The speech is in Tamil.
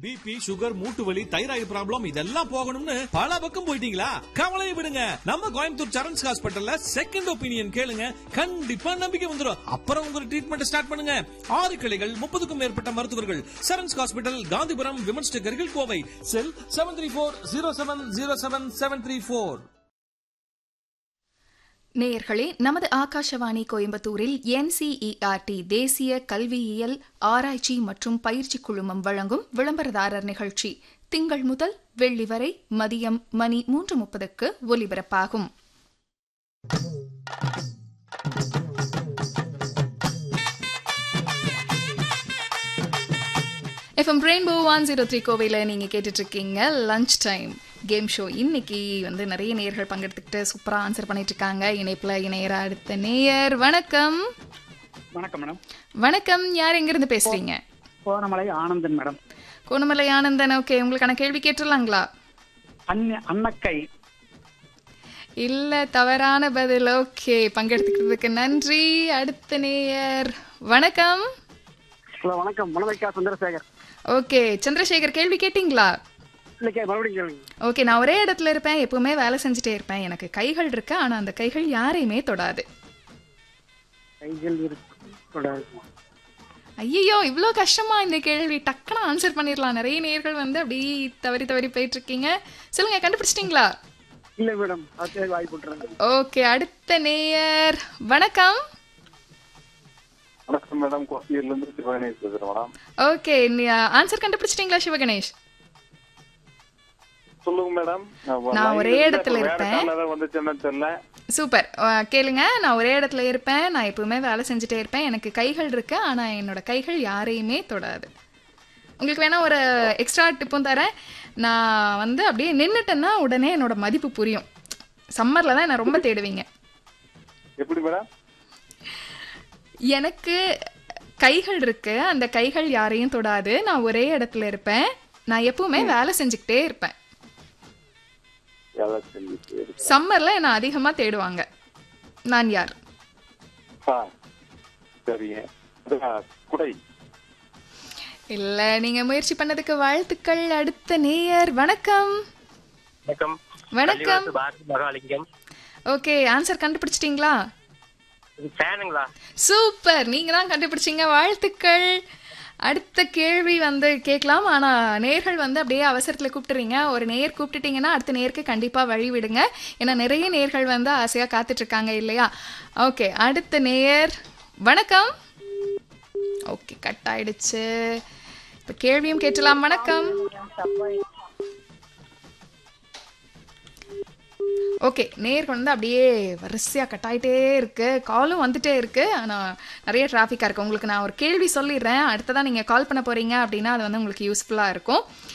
பிபி சுகர் மூட்டு வலி தைராய்டு ப்ராப்ளம் இதெல்லாம் போகணும்னு பல பக்கம் போயிட்டீங்களா கவலையை விடுங்க நம்ம கோயம்புத்தூர் சரண்ஸ் ஹாஸ்பிட்டல்ல செகண்ட் ஒப்பீனியன் கேளுங்க கண்டிப்பா நம்பிக்கை வந்துடும் அப்புறம் உங்க ட்ரீட்மெண்ட் ஸ்டார்ட் பண்ணுங்க ஆறு கிளைகள் முப்பதுக்கும் மேற்பட்ட மருத்துவர்கள் சரண்ஸ் ஹாஸ்பிட்டல் காந்திபுரம் விமன்ஸ் நகரில் Kovai cell seven three four zero seven zero seven seven three four நேயர்களே நமது ஆகாஷவாணி கோயம்புத்தூரில் என்சிஇஆர்டி தேசிய கல்வியியல் ஆராய்ச்சி மற்றும் பயிற்சி குழுமம் வழங்கும் விளம்பரதாரர் நிகழ்ச்சி திங்கள் முதல் வெள்ளி வரை மதியம் மணி மூன்று முப்பதுக்கு ஒலிபரப்பாகும் FM rainbow one zero three கோவையில் நீங்கள் கேட்டுட்டு இருக்கீங்க லஞ்ச் டைம் கேம் ஷோ இன்னைக்கு வந்து நிறைய நேயர்கள் பங்கெடுத்துக்கிட்டு சூப்பராக ஆன்சர் பண்ணிட்டு இருக்காங்க இணைப்பில் இணையற அடுத்த நேயர் வணக்கம் வணக்கம் மேடம் வணக்கம் யார் எங்கிருந்து பேசுறீங்க கோரமலை ஆனந்தன் மேடம் கோணமலை ஆனந்தன் ஓகே உங்களுக்கான கேள்வி கேட்டுடலாங்களா அன்ன அன்னக்கை இல்ல தவறான பதில் ஓகே பங்கெடுத்துக்கிறதுக்கு நன்றி அடுத்த நேயர் வணக்கம் ஹலோ வணக்கம் மனவைக்கா சந்திரசேகர் ஓகே சந்திரசேகர் கேள்வி கேட்டிங்களா இல்லைக்கே மறுபடியும் கேளுங்க ஓகே நான் ஒரே இடத்துல இருப்பேன் எப்பவுமே வேலை செஞ்சுட்டே இருப்பேன் எனக்கு கைகள் இருக்கு ஆனா அந்த கைகள் யாரையுமே தொடாது கைகள் இருக்கக்கூடாது ஐயோ இவ்வளோ கஷ்டமா இந்த கேள்வி டக்குன்னு ஆன்சர் பண்ணிடலாம் நிறைய நேர்கள் வந்து அப்படி தவறி தவறி போயிட்டு இருக்கீங்க சொல்லுங்க கண்டுபிடிச்சிட்டிங்களா இல்லை மேடம் அது வாய்ப்பு விட்டுறேன் ஓகே அடுத்த நேயர் வணக்கம் வணக்கம் மேடம் கோசியூர்ல இருந்து சிவகணேஷ் பேசுறேன் மேடம் ஓகே ஆன்சர் கண்டுபிடிச்சிட்டிங்களா சிவகணேஷ் சொல்லுங்க மேடம் நான் ஒரே இடத்துல இருப்பேன். வந்துச்சுன்னு தெரியல சூப்பர் அஹ், கேளுங்க நான் ஒரே இடத்துல இருப்பேன் நான் எப்பவுமே வேலை செஞ்சுட்டே இருப்பேன் எனக்கு கைகள் இருக்கு ஆனா என்னோட கைகள் யாரையுமே தொடாது உங்களுக்கு வேணா ஒரு எக்ஸ்ட்ரா டிப்பும் தரேன் நான் வந்து அப்படியே நின்னுட்டேன்னா உடனே என்னோட மதிப்பு புரியும் சம்மர்ல தான் என்ன ரொம்ப தேடுவீங்க எப்படி மேடம் எனக்கு கைகள் இருக்கு அந்த கைகள் யாரையும் தொடாது நான் ஒரே இடத்துல இருப்பேன் நான் எப்பவுமே வேலை செஞ்சுக்கிட்டே இருப்பேன் வேலை செஞ்சுட்டு இருக்கு. சம்மர்ல என்ன அதிகமா தேடுவாங்க நான் யார் ஆ, சரிங்க அது, குடை இல்ல நீங்க முயற்சி பண்ணதுக்கு வாழ்த்துக்கள் அடுத்த நேயர் வணக்கம் வணக்கம் வணக்கம் பாரதி மகாலிங்கம் ஓகே ஆன்சர் கண்டுபிடிச்சிட்டீங்களா இது ஃபேனுங்களா சூப்பர் நீங்க தான் கண்டுபிடிச்சீங்க வாழ்த்துக்கள் அடுத்த கேள்வி வந்து கேட்கலாம் ஆனா நேர்கள் வந்து அப்படியே அவசரத்துல கூப்பிட்டுறீங்க ஒரு நேர் கூப்பிட்டுட்டீங்கன்னா அடுத்த நேருக்கு கண்டிப்பா வழி விடுங்க ஏன்னா நிறைய நேர்கள் வந்து ஆசையா காத்துட்டு இருக்காங்க இல்லையா ஓகே அடுத்த நேயர் வணக்கம் ஓகே கட் ஆயிடுச்சு இப்ப கேள்வியும் கேட்டலாம் வணக்கம் ஓகே நேர்கள் வந்து அப்படியே வரிசையாக கட் ஆயிட்டே இருக்கு காலும் வந்துட்டே இருக்கு ஆனால் நிறைய டிராஃபிக்காக இருக்கு உங்களுக்கு நான் ஒரு கேள்வி சொல்லிடுறேன் அடுத்ததான் நீங்கள் கால் பண்ண போறீங்க அப்படின்னா அது வந்து உங்களுக்கு யூஸ்ஃபுல்லாக இருக்கும்